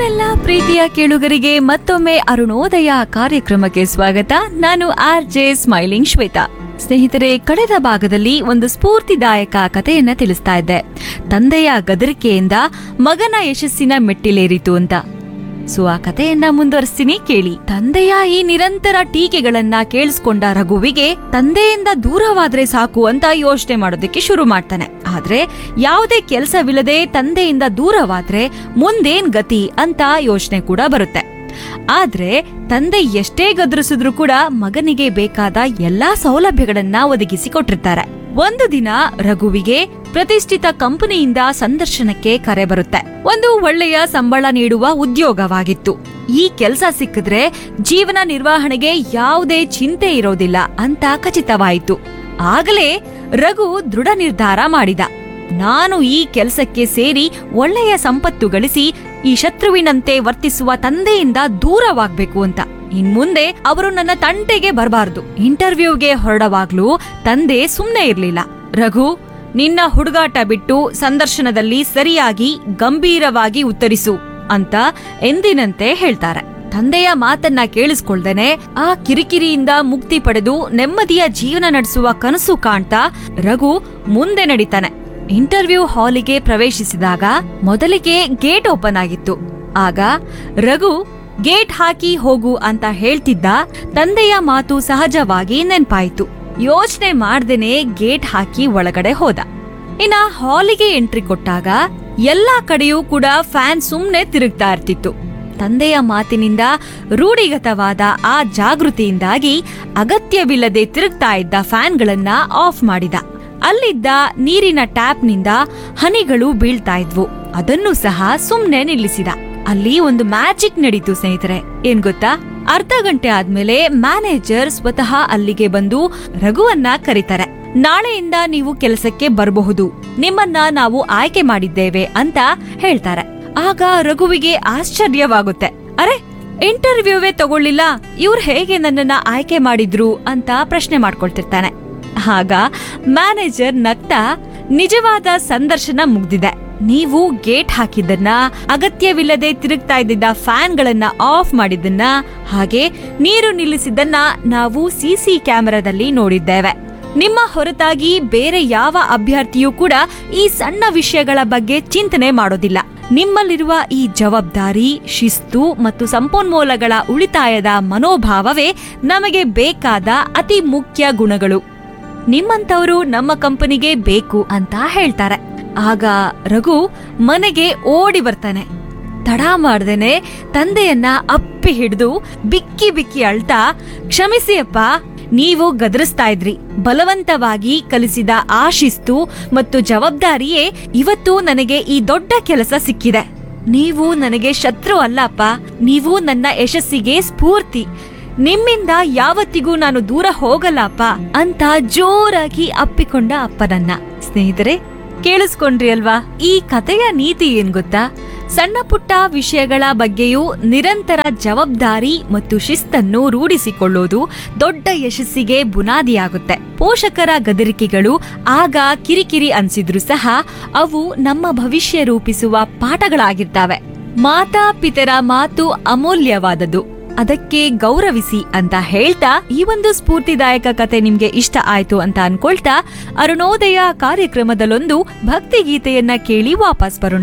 ನಮ್ಮೆಲ್ಲ ಪ್ರೀತಿಯ ಕೇಳುಗರಿಗೆ ಮತ್ತೊಮ್ಮೆ ಅರುಣೋದಯ ಕಾರ್ಯಕ್ರಮಕ್ಕೆ ಸ್ವಾಗತ ನಾನು ಆರ್ ಜೆ ಸ್ಮೈಲಿಂಗ್ ಶ್ವೇತಾ ಸ್ನೇಹಿತರೆ ಕಳೆದ ಭಾಗದಲ್ಲಿ ಒಂದು ಸ್ಫೂರ್ತಿದಾಯಕ ಕಥೆಯನ್ನ ತಿಳಿಸ್ತಾ ಇದ್ದೆ ತಂದೆಯ ಗದರಿಕೆಯಿಂದ ಮಗನ ಯಶಸ್ಸಿನ ಮೆಟ್ಟಿಲೇರಿತು ಅಂತ ಸೊ ಆ ಕಥೆಯನ್ನ ಮುಂದುವರಿಸ್ತೀನಿ ಕೇಳಿ ತಂದೆಯ ಈ ನಿರಂತರ ಟೀಕೆಗಳನ್ನ ಕೇಳಿಸ್ಕೊಂಡ ರಘುವಿಗೆ ತಂದೆಯಿಂದ ದೂರವಾದ್ರೆ ಸಾಕು ಅಂತ ಯೋಚನೆ ಮಾಡೋದಕ್ಕೆ ಶುರು ಮಾಡ್ತಾನೆ ಆದ್ರೆ ಯಾವುದೇ ಕೆಲಸವಿಲ್ಲದೆ ತಂದೆಯಿಂದ ದೂರವಾದ್ರೆ ಮುಂದೇನ್ ಗತಿ ಅಂತ ಯೋಚನೆ ಕೂಡ ಬರುತ್ತೆ ಆದ್ರೆ ತಂದೆ ಎಷ್ಟೇ ಗದರಿಸಿದ್ರು ಕೂಡ ಮಗನಿಗೆ ಬೇಕಾದ ಎಲ್ಲಾ ಸೌಲಭ್ಯಗಳನ್ನ ಒದಗಿಸಿ ಕೊಟ್ಟಿರ್ತಾರೆ ಒಂದು ದಿನ ರಘುವಿಗೆ ಪ್ರತಿಷ್ಠಿತ ಕಂಪನಿಯಿಂದ ಸಂದರ್ಶನಕ್ಕೆ ಕರೆ ಬರುತ್ತೆ ಒಂದು ಒಳ್ಳೆಯ ಸಂಬಳ ನೀಡುವ ಉದ್ಯೋಗವಾಗಿತ್ತು ಈ ಕೆಲಸ ಸಿಕ್ಕಿದ್ರೆ ಜೀವನ ನಿರ್ವಹಣೆಗೆ ಯಾವುದೇ ಚಿಂತೆ ಇರೋದಿಲ್ಲ ಅಂತ ಖಚಿತವಾಯಿತು ಆಗಲೇ ರಘು ದೃಢ ನಿರ್ಧಾರ ಮಾಡಿದ ನಾನು ಈ ಕೆಲಸಕ್ಕೆ ಸೇರಿ ಒಳ್ಳೆಯ ಸಂಪತ್ತು ಗಳಿಸಿ ಈ ಶತ್ರುವಿನಂತೆ ವರ್ತಿಸುವ ತಂದೆಯಿಂದ ದೂರವಾಗ್ಬೇಕು ಅಂತ ಇನ್ಮುಂದೆ ಅವರು ನನ್ನ ತಂಟೆಗೆ ಬರಬಾರದು ಇಂಟರ್ವ್ಯೂಗೆ ಹೊರಡವಾಗ್ಲೂ ತಂದೆ ಸುಮ್ನೆ ಇರ್ಲಿಲ್ಲ ರಘು ನಿನ್ನ ಹುಡುಗಾಟ ಬಿಟ್ಟು ಸಂದರ್ಶನದಲ್ಲಿ ಸರಿಯಾಗಿ ಗಂಭೀರವಾಗಿ ಉತ್ತರಿಸು ಅಂತ ಎಂದಿನಂತೆ ಹೇಳ್ತಾರೆ ತಂದೆಯ ಮಾತನ್ನ ಕೇಳಿಸ್ಕೊಳ್ದೇನೆ ಆ ಕಿರಿಕಿರಿಯಿಂದ ಮುಕ್ತಿ ಪಡೆದು ನೆಮ್ಮದಿಯ ಜೀವನ ನಡೆಸುವ ಕನಸು ಕಾಣ್ತಾ ರಘು ಮುಂದೆ ನಡೀತಾನೆ ಇಂಟರ್ವ್ಯೂ ಹಾಲಿಗೆ ಪ್ರವೇಶಿಸಿದಾಗ ಮೊದಲಿಗೆ ಗೇಟ್ ಓಪನ್ ಆಗಿತ್ತು ಆಗ ರಘು ಗೇಟ್ ಹಾಕಿ ಹೋಗು ಅಂತ ಹೇಳ್ತಿದ್ದ ತಂದೆಯ ಮಾತು ಸಹಜವಾಗಿ ನೆನ್ಪಾಯ್ತು ಯೋಚನೆ ಮಾಡ್ದೇನೆ ಗೇಟ್ ಹಾಕಿ ಒಳಗಡೆ ಹೋದ ಇನ್ನ ಹಾಲಿಗೆ ಎಂಟ್ರಿ ಕೊಟ್ಟಾಗ ಎಲ್ಲಾ ಕಡೆಯೂ ಕೂಡ ಫ್ಯಾನ್ ಸುಮ್ನೆ ತಿರುಗ್ತಾ ಇರ್ತಿತ್ತು ತಂದೆಯ ಮಾತಿನಿಂದ ರೂಢಿಗತವಾದ ಆ ಜಾಗೃತಿಯಿಂದಾಗಿ ಅಗತ್ಯವಿಲ್ಲದೆ ತಿರುಗ್ತಾ ಇದ್ದ ಫ್ಯಾನ್ಗಳನ್ನ ಆಫ್ ಮಾಡಿದ ಅಲ್ಲಿದ್ದ ನೀರಿನ ಟ್ಯಾಪ್ನಿಂದ ಹನಿಗಳು ಬೀಳ್ತಾ ಇದ್ವು ಅದನ್ನು ಸಹ ಸುಮ್ನೆ ನಿಲ್ಲಿಸಿದ ಅಲ್ಲಿ ಒಂದು ಮ್ಯಾಜಿಕ್ ನಡೀತು ಸ್ನೇಹಿತರೆ ಏನ್ ಗೊತ್ತಾ ಅರ್ಧ ಗಂಟೆ ಆದ್ಮೇಲೆ ಮ್ಯಾನೇಜರ್ ಸ್ವತಃ ಅಲ್ಲಿಗೆ ಬಂದು ರಘುವನ್ನ ಕರೀತಾರೆ ನಾಳೆಯಿಂದ ನೀವು ಕೆಲಸಕ್ಕೆ ಬರಬಹುದು ನಿಮ್ಮನ್ನ ನಾವು ಆಯ್ಕೆ ಮಾಡಿದ್ದೇವೆ ಅಂತ ಹೇಳ್ತಾರೆ ಆಗ ರಘುವಿಗೆ ಆಶ್ಚರ್ಯವಾಗುತ್ತೆ ಅರೆ ಇಂಟರ್ವ್ಯೂವೇ ತಗೊಳ್ಳಿಲ್ಲ ಇವ್ರು ಹೇಗೆ ನನ್ನನ್ನ ಆಯ್ಕೆ ಮಾಡಿದ್ರು ಅಂತ ಪ್ರಶ್ನೆ ಮಾಡ್ಕೊಳ್ತಿರ್ತಾನೆ ಆಗ ಮ್ಯಾನೇಜರ್ ನಗ್ತಾ ನಿಜವಾದ ಸಂದರ್ಶನ ಮುಗ್ದಿದೆ ನೀವು ಗೇಟ್ ಹಾಕಿದ್ದನ್ನ ಅಗತ್ಯವಿಲ್ಲದೆ ತಿರುಗ್ತಾ ಇದ್ದಿದ್ದ ಫ್ಯಾನ್ಗಳನ್ನ ಆಫ್ ಮಾಡಿದ್ದನ್ನ ಹಾಗೆ ನೀರು ನಿಲ್ಲಿಸಿದ್ದನ್ನ ನಾವು ಸಿಸಿ ಕ್ಯಾಮೆರಾದಲ್ಲಿ ನೋಡಿದ್ದೇವೆ ನಿಮ್ಮ ಹೊರತಾಗಿ ಬೇರೆ ಯಾವ ಅಭ್ಯರ್ಥಿಯೂ ಕೂಡ ಈ ಸಣ್ಣ ವಿಷಯಗಳ ಬಗ್ಗೆ ಚಿಂತನೆ ಮಾಡೋದಿಲ್ಲ ನಿಮ್ಮಲ್ಲಿರುವ ಈ ಜವಾಬ್ದಾರಿ ಶಿಸ್ತು ಮತ್ತು ಸಂಪನ್ಮೂಲಗಳ ಉಳಿತಾಯದ ಮನೋಭಾವವೇ ನಮಗೆ ಬೇಕಾದ ಅತಿ ಮುಖ್ಯ ಗುಣಗಳು ನಿಮ್ಮಂತವರು ನಮ್ಮ ಕಂಪನಿಗೆ ಬೇಕು ಅಂತ ಹೇಳ್ತಾರೆ ಆಗ ರಘು ಮನೆಗೆ ಓಡಿ ಬರ್ತಾನೆ ತಡ ಮಾಡ್ದೇನೆ ತಂದೆಯನ್ನ ಅಪ್ಪಿ ಹಿಡಿದು ಬಿಕ್ಕಿ ಬಿಕ್ಕಿ ಅಳ್ತಾ ಕ್ಷಮಿಸಿ ಅಪ್ಪ ನೀವು ಗದರಿಸ್ತಾ ಇದ್ರಿ ಬಲವಂತವಾಗಿ ಕಲಿಸಿದ ಆ ಶಿಸ್ತು ಮತ್ತು ಜವಾಬ್ದಾರಿಯೇ ಇವತ್ತು ನನಗೆ ಈ ದೊಡ್ಡ ಕೆಲಸ ಸಿಕ್ಕಿದೆ ನೀವು ನನಗೆ ಶತ್ರು ಅಲ್ಲಪ್ಪ ನೀವು ನನ್ನ ಯಶಸ್ಸಿಗೆ ಸ್ಫೂರ್ತಿ ನಿಮ್ಮಿಂದ ಯಾವತ್ತಿಗೂ ನಾನು ದೂರ ಹೋಗಲ್ಲಪ್ಪ ಅಂತ ಜೋರಾಗಿ ಅಪ್ಪಿಕೊಂಡ ಅಪ್ಪನನ್ನ ಸ್ನೇಹಿತರೆ ಕೇಳಿಸ್ಕೊಂಡ್ರಿ ಅಲ್ವಾ ಈ ಕಥೆಯ ನೀತಿ ಏನ್ ಗೊತ್ತಾ ಸಣ್ಣ ಪುಟ್ಟ ವಿಷಯಗಳ ಬಗ್ಗೆಯೂ ನಿರಂತರ ಜವಾಬ್ದಾರಿ ಮತ್ತು ಶಿಸ್ತನ್ನು ರೂಢಿಸಿಕೊಳ್ಳೋದು ದೊಡ್ಡ ಯಶಸ್ಸಿಗೆ ಬುನಾದಿಯಾಗುತ್ತೆ ಪೋಷಕರ ಗದರಿಕೆಗಳು ಆಗ ಕಿರಿಕಿರಿ ಅನ್ಸಿದ್ರು ಸಹ ಅವು ನಮ್ಮ ಭವಿಷ್ಯ ರೂಪಿಸುವ ಪಾಠಗಳಾಗಿರ್ತವೆ ಮಾತಾ ಪಿತರ ಮಾತು ಅಮೂಲ್ಯವಾದದ್ದು ಅದಕ್ಕೆ ಗೌರವಿಸಿ ಅಂತ ಹೇಳ್ತಾ ಈ ಒಂದು ಸ್ಫೂರ್ತಿದಾಯಕ ಕತೆ ನಿಮ್ಗೆ ಇಷ್ಟ ಆಯ್ತು ಅಂತ ಅನ್ಕೊಳ್ತಾ ಅರುಣೋದಯ ಕಾರ್ಯಕ್ರಮದಲ್ಲೊಂದು ಭಕ್ತಿ ಗೀತೆಯನ್ನ ಕೇಳಿ ವಾಪಸ್ ಬರೋಣ